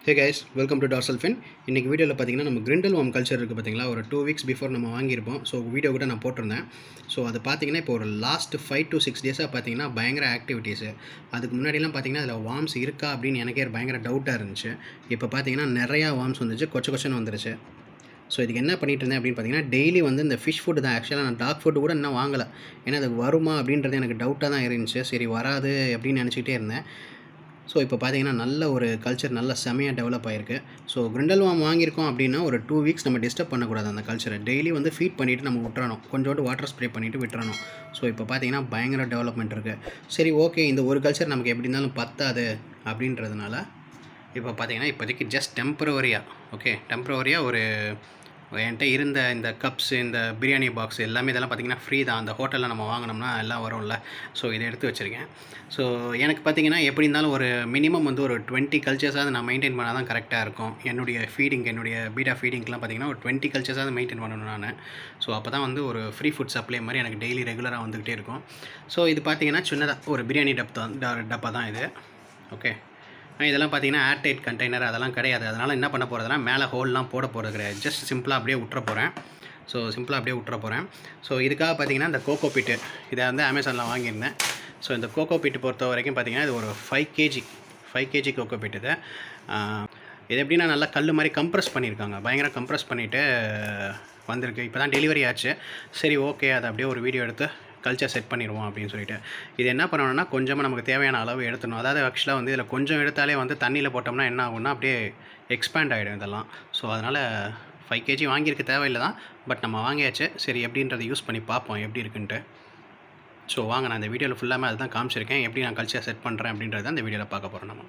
hey guys welcome to டார்சல்ஃபின் இன்றைக்கி வீடியோவில் பார்த்தீங்கன்னா நம்ம கிரிண்டல் வாம் கல்ச்சர் இருக்குது பார்த்தீங்களா ஒரு டூ வீக்ஸ் பிஃபோர் நம்ம வாங்கியிருப்போம் ஸோ வீடியோ கூட நான் போட்டிருந்தேன் ஸோ அது பார்த்தீங்கன்னா இப்போ ஒரு லாஸ்ட் ஃபைவ் டு சிக்ஸ் டேஸாக பார்த்தீங்கன்னா பயங்கர ஆக்டிவிட்டீஸு அதுக்கு முன்னாடிலாம் பார்த்தீங்கன்னா அதில் வார்ம்ஸ் இருக்கா அப்படின்னு எனக்கே பயங்கர டவுட்டாக இருந்துச்சு இப்போ பார்த்தீங்கன்னா நிறையா வார்ம்ஸ் வந்துச்சு கொச்ச கொச்சன்னு வந்துருச்சு ஸோ இதுக்கு என்ன பண்ணிட்டு இருந்தேன் அப்படின்னு பார்த்தீங்கன்னா டெய்லி வந்து இந்த ஃபிஷ் ஃபுட்டு தான் ஆக்சுவலாக நான் டாக் ஃபுட்டு கூட இன்னும் வாங்கலை ஏன்னா அது வருமா அப்படின்றது எனக்கு டவுட்டாக தான் இருந்துச்சு சரி வராது அப்படின்னு நினச்சிக்கிட்டே இருந்தேன் ஸோ இப்போ பார்த்தீங்கன்னா நல்ல ஒரு கல்ச்சர் நல்ல செமையாக டெவலப் ஆகிருக்கு ஸோ கிரிண்டல்வாம் வாங்கியிருக்கோம் அப்படின்னா ஒரு டூ வீக்ஸ் நம்ம டிஸ்டர்ப் பண்ணக்கூடாது அந்த கல்ச்சரை டெய்லி வந்து ஃபீட் பண்ணிவிட்டு நம்ம விட்டுறணும் கொஞ்சோண்டு வாட்டர் ஸ்ப்ரே பண்ணிவிட்டு விட்டுறணும் ஸோ இப்போ பார்த்தீங்கன்னா பயங்கர டெவலப்மெண்ட் இருக்குது சரி ஓகே இந்த ஒரு கல்ச்சர் நமக்கு எப்படி இருந்தாலும் பத்தாது அப்படின்றதுனால இப்போ பார்த்தீங்கன்னா இப்போதைக்கு ஜஸ்ட் டெம்பரவரியாக ஓகே டெம்பரவரியாக ஒரு என்கிட்ட இருந்த இந்த கப்ஸ் இந்த பிரியாணி பாக்ஸ் எல்லாமே இதெல்லாம் பார்த்தீங்கன்னா ஃப்ரீ தான் அந்த ஹோட்டலில் நம்ம வாங்கினோம்னா எல்லாம் வரும்ல ஸோ இதை எடுத்து வச்சுருக்கேன் ஸோ எனக்கு பார்த்தீங்கன்னா எப்படி இருந்தாலும் ஒரு மினிமம் வந்து ஒரு டுவெண்ட்டி கல்ச்சர்ஸாவது நான் மெயின்டைன் பண்ணால் தான் கரெக்டாக இருக்கும் என்னுடைய ஃபீடிங் என்னுடைய பீடா ஃபீடிங்க்கெலாம் பார்த்தீங்கன்னா ஒரு டுவெண்ட்டி கல்ச்சர்ஸாவது மெயின்டைன் பண்ணணும் நான் ஸோ அப்போ தான் வந்து ஒரு ஃப்ரீ ஃபுட் சப்ளை மாதிரி எனக்கு டெய்லி ரெகுலராக வந்துக்கிட்டே இருக்கும் ஸோ இது பார்த்தீங்கன்னா சின்னதாக ஒரு பிரியாணி டப் தான் டப்பா தான் இது ஓகே இதெல்லாம் பார்த்தீங்கன்னா ஏர்டைட் கண்டெய்னர் அதெல்லாம் கிடையாது அதனால் என்ன பண்ண போகிறதுனா மேலே ஹோல்லாம் போட போகிறது கிடையாது ஜஸ்ட் சிம்பிளாக அப்படியே விட்டுற போகிறேன் ஸோ சிம்பிளாக அப்படியே விட்டுற போகிறேன் ஸோ இதுக்காக பார்த்தீங்கன்னா இந்த கோகோ பிட்டு இதை வந்து அமேசானில் வாங்கியிருந்தேன் ஸோ இந்த கோகோ பிட்டு பொறுத்த வரைக்கும் பார்த்தீங்கன்னா இது ஒரு five KG five KG coco peat இது இது எப்படின்னா நல்லா கல் மாதிரி கம்ப்ரெஸ் பண்ணியிருக்காங்க பயங்கர கம்ப்ரெஸ் பண்ணிவிட்டு வந்திருக்கு இப்போ தான் டெலிவரி ஆச்சு சரி ஓகே அதை அப்படியே ஒரு வீடியோ எடுத்து கல்ச்சர் செட் பண்ணிடுவோம் அப்படின்னு சொல்லிட்டு இது என்ன பண்ணணும்னா கொஞ்சமாக நமக்கு தேவையான அளவு எடுத்துணும் அதாவது ஆக்சுவலாக வந்து இதில் கொஞ்சம் எடுத்தாலே வந்து தண்ணியில் போட்டோம்னா என்ன ஆகும்னா அப்படியே எக்ஸ்பேண்ட் ஆகிடும் இதெல்லாம் ஸோ அதனால் ஃபைவ் கேஜி வாங்கியிருக்க தேவையில்லை தான் பட் நம்ம வாங்கியாச்சு சரி எப்படின்றத யூஸ் பண்ணி பார்ப்போம் எப்படி இருக்குன்ட்டு ஸோ வாங்க நான் இந்த வீடியோவில் ஃபுல்லாமே அதுதான் காமிச்சிருக்கேன் எப்படி நான் கல்ச்சர் செட் பண்ணுறேன் அப்படின்றத இந்த வீடியோவில் பார்க்க போகிறோம் நம்ம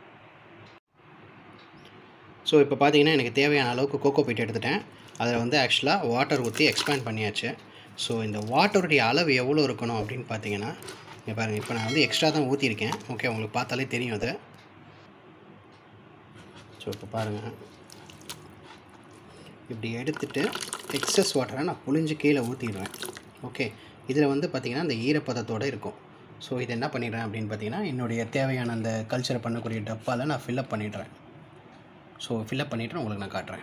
ஸோ இப்போ பார்த்தீங்கன்னா எனக்கு தேவையான அளவுக்கு கோகோ பீட் எடுத்துட்டேன் அதில் வந்து ஆக்சுவலாக வாட்டர் ஊற்றி எக்ஸ்பேண்ட் பண்ணியாச்சு ஸோ இந்த வாட்டருடைய அளவு எவ்வளோ இருக்கணும் அப்படின்னு பார்த்தீங்கன்னா இங்கே பாருங்கள் இப்போ நான் வந்து எக்ஸ்ட்ரா தான் ஊற்றிருக்கேன் ஓகே உங்களுக்கு பார்த்தாலே தெரியும் அது ஸோ இப்போ பாருங்கள் இப்படி எடுத்துகிட்டு எக்ஸஸ் வாட்டரை நான் புழிஞ்சு கீழே ஊற்றிடுவேன் ஓகே இதில் வந்து பார்த்திங்கன்னா இந்த ஈரப்பதத்தோடு இருக்கும் ஸோ இது என்ன பண்ணிடுறேன் அப்படின்னு பார்த்தீங்கன்னா என்னுடைய தேவையான அந்த கல்ச்சரை பண்ணக்கூடிய டப்பாவில் நான் ஃபில்லப் பண்ணிடுறேன் ஸோ ஃபில்லப் பண்ணிவிட்டு உங்களுக்கு நான் காட்டுறேன்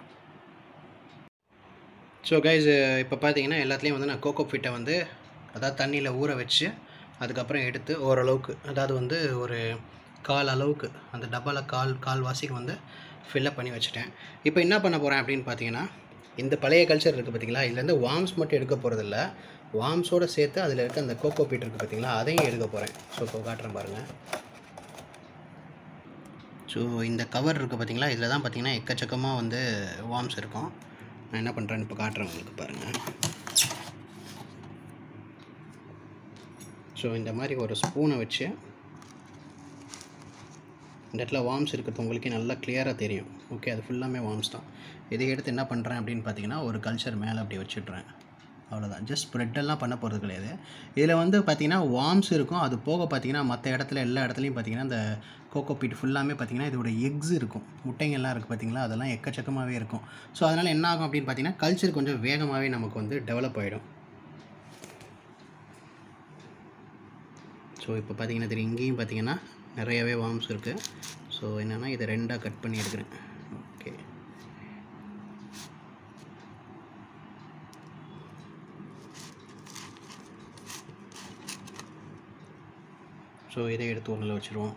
ஸோ கைஸ் இப்போ பார்த்தீங்கன்னா எல்லாத்துலேயும் வந்து நான் கோகோ ஃபிட்டை வந்து அதாவது தண்ணியில் ஊற வச்சு அதுக்கப்புறம் எடுத்து ஓரளவுக்கு அதாவது வந்து ஒரு கால் அளவுக்கு அந்த டப்பாவில் கால் கால் வாசிக்கு வந்து ஃபில்லப் பண்ணி வச்சுட்டேன் இப்போ என்ன பண்ண போகிறேன் அப்படின்னு பார்த்தீங்கன்னா இந்த பழைய கல்ச்சர் இருக்குது பார்த்தீங்களா இதுலேருந்து வார்ம்ஸ் மட்டும் எடுக்க போகிறதில்ல வார்ம்ஸோடு சேர்த்து அதில் இருக்க அந்த கோகோ பீட் இருக்குது பார்த்தீங்களா அதையும் எடுக்க போகிறேன் ஸோ இப்போ காட்டுறேன் பாருங்கள் ஸோ இந்த கவர் இருக்குது பார்த்தீங்களா இதில் தான் பார்த்தீங்கன்னா எக்கச்சக்கமாக வந்து வார்ம்ஸ் இருக்கும் நான் என்ன பண்ணுறேன்னு இப்போ காட்டுறேன் உங்களுக்கு பாருங்கள் ஸோ இந்த மாதிரி ஒரு ஸ்பூனை வச்சு இந்த இடத்துல வார்ம்ஸ் இருக்கிறது உங்களுக்கே நல்லா கிளியராக தெரியும் ஓகே அது ஃபுல்லாமே வார்ம்ஸ் தான் இதை எடுத்து என்ன பண்ணுறேன் அப்படின்னு பார்த்தீங்கன்னா ஒரு கல்ச்சர் மேலே அப்படி வச்சுட்றேன் அவ்வளோதான் ஜஸ்ட் ஸ்ப்ரெட்டெல்லாம் பண்ண போகிறது கிடையாது இதில் வந்து பார்த்திங்கன்னா வார்ம்ஸ் இருக்கும் அது போக பார்த்திங்கன்னா மற்ற இடத்துல எல்லா இடத்துலையும் பார்த்திங்கன்னா இந்த கோகோ பீட் ஃபுல்லாமே பார்த்திங்கன்னா இதோட எக்ஸ் இருக்கும் முட்டைங்கள்லாம் இருக்குது பார்த்திங்களா அதெல்லாம் எக்கச்சக்கமாகவே இருக்கும் ஸோ அதனால் என்ன ஆகும் அப்படின்னு பார்த்திங்கன்னா கல்ச்சர் கொஞ்சம் வேகமாகவே நமக்கு வந்து டெவலப் ஆகிடும் ஸோ இப்போ பார்த்திங்கன்னா தெரியும் இங்கேயும் பார்த்திங்கன்னா நிறையவே வார்ம்ஸ் இருக்குது ஸோ என்னென்னா இதை ரெண்டாக கட் பண்ணி எடுக்கிறேன் ஓகே ஸோ இதை எடுத்து ஒன்றில் வச்சுருவோம்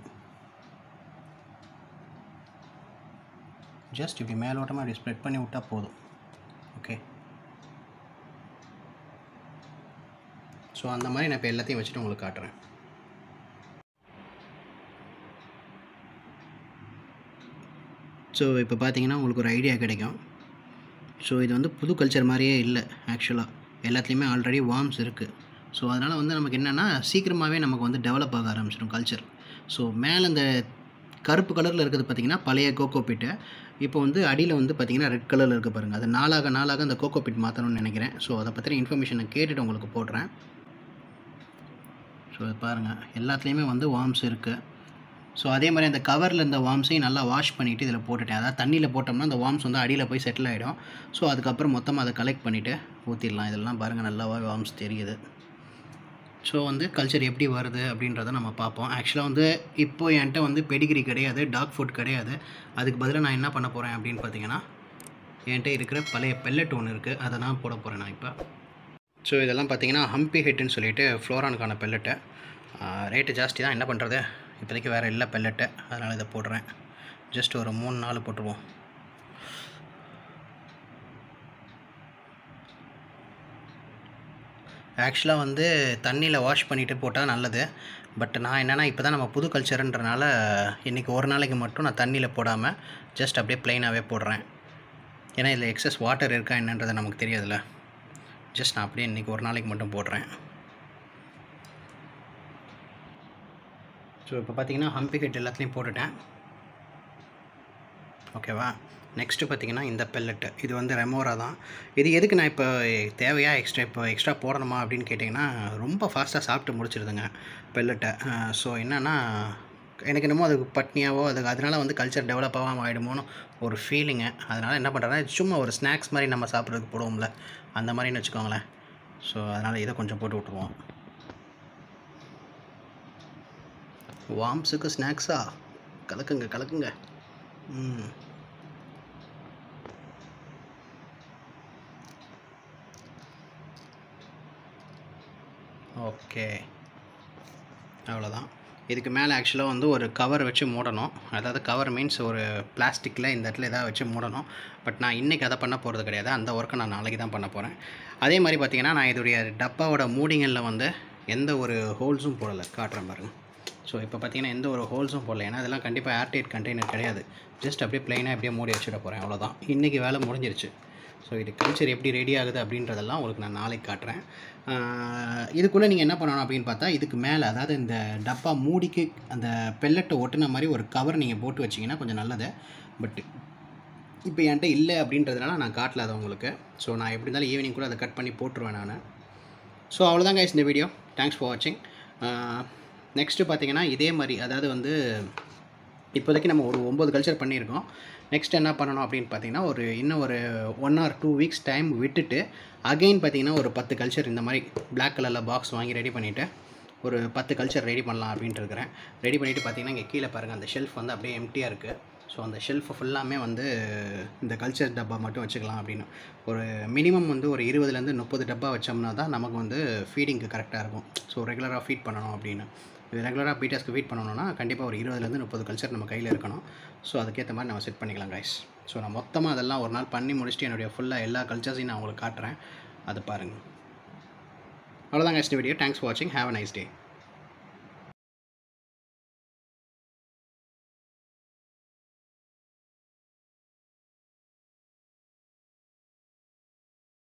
ஜஸ்ட் இப்படி மேலோட்டமாக அப்படி ஸ்ப்ரெட் பண்ணி விட்டால் போதும் ஓகே ஸோ அந்த மாதிரி நான் இப்போ எல்லாத்தையும் வச்சுட்டு உங்களுக்கு காட்டுறேன் ஸோ இப்போ பார்த்தீங்கன்னா உங்களுக்கு ஒரு ஐடியா கிடைக்கும் ஸோ இது வந்து புது கல்ச்சர் மாதிரியே இல்லை ஆக்சுவலாக எல்லாத்துலேயுமே ஆல்ரெடி வார்ம்ஸ் இருக்குது ஸோ அதனால் வந்து நமக்கு என்னென்னா சீக்கிரமாகவே நமக்கு வந்து டெவலப் ஆக ஆரம்பிச்சிடும் கல்ச்சர் ஸோ மேலே இந்த கருப்பு கலரில் இருக்கிறது பார்த்திங்கன்னா பழைய கோகோ பிட்டு இப்போ வந்து அடியில் வந்து பார்த்திங்கன்னா ரெட் கலரில் இருக்க பாருங்கள் அது நாளாக நாளாக அந்த கோகோ பிட் மாற்றணும்னு நினைக்கிறேன் ஸோ அதை பற்றின இன்ஃபர்மேஷனை கேட்டுட்டு உங்களுக்கு போடுறேன் ஸோ பாருங்கள் எல்லாத்துலேயுமே வந்து வார்ம்ஸ் இருக்குது ஸோ அதே மாதிரி அந்த கவரில் இந்த வார்ம்ஸையும் நல்லா வாஷ் பண்ணிவிட்டு இதில் போட்டுட்டேன் அதாவது தண்ணியில் போட்டோம்னா அந்த வார்ம்ஸ் வந்து அடியில் போய் செட்டில் ஆகிடும் ஸோ அதுக்கப்புறம் மொத்தமாக அதை கலெக்ட் பண்ணிவிட்டு ஊற்றிடலாம் இதெல்லாம் பாருங்கள் நல்லாவே வார்ம்ஸ் தெரியுது ஸோ வந்து கல்ச்சர் எப்படி வருது அப்படின்றத நம்ம பார்ப்போம் ஆக்சுவலாக வந்து இப்போ என்கிட்ட வந்து பெடிகிரி கிடையாது டாக் ஃபுட் கிடையாது அதுக்கு பதிலாக நான் என்ன பண்ண போகிறேன் அப்படின்னு பார்த்தீங்கன்னா என்கிட்ட இருக்கிற பழைய பெல்லட் ஒன்று இருக்குது அதை தான் போட போகிறேன் நான் இப்போ ஸோ இதெல்லாம் பார்த்தீங்கன்னா ஹம்பி ஹெட்டுன்னு சொல்லிட்டு ஃப்ளோரானுக்கான பெல்லட்டு ரேட்டு ஜாஸ்தி தான் என்ன பண்ணுறது இப்போதைக்கு வேறு இல்லை பெல்லட்டு அதனால் இதை போடுறேன் ஜஸ்ட் ஒரு மூணு நாள் போட்டுருவோம் ஆக்சுவலாக வந்து தண்ணியில் வாஷ் பண்ணிவிட்டு போட்டால் நல்லது பட் நான் என்னென்னா இப்போ தான் நம்ம புது கல்ச்சருன்றனால இன்றைக்கி ஒரு நாளைக்கு மட்டும் நான் தண்ணியில் போடாமல் ஜஸ்ட் அப்படியே ப்ளைனாகவே போடுறேன் ஏன்னா இதில் எக்ஸஸ் வாட்டர் இருக்கா என்னன்றது நமக்கு தெரியாதுல்ல ஜஸ்ட் நான் அப்படியே இன்றைக்கி ஒரு நாளைக்கு மட்டும் போடுறேன் ஸோ இப்போ பார்த்தீங்கன்னா ஹம்பி ஹெட் எல்லாத்துலேயும் போட்டுட்டேன் ஓகேவா நெக்ஸ்ட்டு பார்த்தீங்கன்னா இந்த பெல்லட்டு இது வந்து ரெமோரா தான் இது எதுக்கு நான் இப்போ தேவையா எக்ஸ்ட்ரா இப்போ எக்ஸ்ட்ரா போடணுமா அப்படின்னு கேட்டிங்கன்னா ரொம்ப ஃபாஸ்ட்டாக சாப்பிட்டு முடிச்சிருதுங்க பெல்லட்டை ஸோ என்னென்னா எனக்கு என்னமோ அது பட்னியாவோ அது அதனால் வந்து கல்ச்சர் டெவலப் ஆகாமல் ஆகிடுமோன்னு ஒரு ஃபீலிங்கு அதனால் என்ன பண்ணுறேன்னா சும்மா ஒரு ஸ்நாக்ஸ் மாதிரி நம்ம சாப்பிட்றதுக்கு போடுவோம்ல அந்த மாதிரின்னு வச்சுக்கோங்களேன் ஸோ அதனால் இதை கொஞ்சம் போட்டு விட்ருவோம் வாம்ஸுக்கு ஸ்நாக்ஸா கலக்குங்க கலக்குங்க ம் ஓகே அவ்வளோதான் இதுக்கு மேலே ஆக்சுவலாக வந்து ஒரு கவர் வச்சு மூடணும் அதாவது கவர் மீன்ஸ் ஒரு பிளாஸ்டிக்கில் இந்த இடத்துல எதாவது வச்சு மூடணும் பட் நான் இன்றைக்கி அதை பண்ண போகிறது கிடையாது அந்த ஒர்க்கை நான் நாளைக்கு தான் பண்ண போகிறேன் அதே மாதிரி பார்த்திங்கன்னா நான் இதோடைய டப்பாவோட மூடிங்களில் வந்து எந்த ஒரு ஹோல்ஸும் போடலை காட்டுறேன் பாருங்கள் ஸோ இப்போ பார்த்தீங்கன்னா எந்த ஒரு ஹோல்ஸும் போடல ஏன்னா அதெல்லாம் கண்டிப்பாக ஏர்டைட் கண்டெய்னர் கிடையாது ஜஸ்ட் அப்படியே ப்ளைனாக அப்படியே மூடி வச்சுட போகிறேன் அவ்வளோதான் இன்றைக்கி வேலை முடிஞ்சிருச்சு ஸோ இது கல்ச்சர் எப்படி ரெடி ஆகுது அப்படின்றதெல்லாம் உங்களுக்கு நான் நாளைக்கு காட்டுறேன் இதுக்குள்ளே நீங்கள் என்ன பண்ணணும் அப்படின்னு பார்த்தா இதுக்கு மேலே அதாவது இந்த டப்பா மூடிக்கு அந்த பெல்லட்டை ஒட்டுன மாதிரி ஒரு கவர் நீங்கள் போட்டு வச்சிங்கன்னா கொஞ்சம் நல்லது பட் இப்போ என்கிட்ட இல்லை அப்படின்றதுனால நான் காட்டல அதை உங்களுக்கு ஸோ நான் எப்படி இருந்தாலும் ஈவினிங் கூட அதை கட் பண்ணி போட்டுருவேன் நான் ஸோ அவ்வளோதான் கைஸ் இந்த வீடியோ தேங்க்ஸ் ஃபார் வாட்சிங் நெக்ஸ்ட்டு பார்த்தீங்கன்னா இதே மாதிரி அதாவது வந்து இப்போதைக்கு நம்ம ஒரு ஒம்பது கல்ச்சர் பண்ணியிருக்கோம் நெக்ஸ்ட் என்ன பண்ணணும் அப்படின்னு பார்த்தீங்கன்னா ஒரு இன்னும் ஒரு one or two weeks time விட்டுட்டு அகெயின் பார்த்தீங்கன்னா ஒரு பத்து கல்ச்சர் இந்த மாதிரி பிளாக் கலரில் பாக்ஸ் வாங்கி ரெடி பண்ணிவிட்டு ஒரு பத்து கல்ச்சர் ரெடி பண்ணலாம் அப்படின்ட்டு இருக்கிறேன் ரெடி பண்ணிவிட்டு பார்த்தீங்கன்னா இங்கே கீழே பாருங்கள் அந்த ஷெல்ஃப் வந்து அப்படியே எம்டியாக இருக்குது ஸோ அந்த ஷெல்ஃப் ஃபுல்லாமே வந்து இந்த கல்ச்சர் டப்பா மட்டும் வச்சுக்கலாம் அப்படின்னு ஒரு மினிமம் வந்து ஒரு இருபதுலேருந்து முப்பது டப்பா வச்சோம்னா தான் நமக்கு வந்து ஃபீடிங்க்கு கரெக்டாக இருக்கும் ஸோ ரெகுலராக ஃபீட் பண்ணணும் அப்படின்னு இது ரெகுலராக பீட்டர்ஸ்க்கு ஃபீட் பண்ணணும்னா கண்டிப்பாக ஒரு இருபதுலேருந்து முப்பது கல்ச்சர் நம்ம கையில் இருக்கணும் ஸோ அதுக்கேற்ற மாதிரி நம்ம செட் பண்ணிக்கலாம் கைஸ் ஸோ நான் மொத்தமாக அதெல்லாம் ஒரு நாள் பண்ணி முடிச்சுட்டு என்னுடைய ஃபுல்லாக எல்லா கல்ச்சர்ஸையும் நான் உங்களுக்கு காட்டுறேன் அது பாருங்கள் அவ்வளோதான் கைஸ் வீடியோ தேங்க்ஸ் ஃபார் வாட்சிங் ஹேவ் அ நைஸ் டே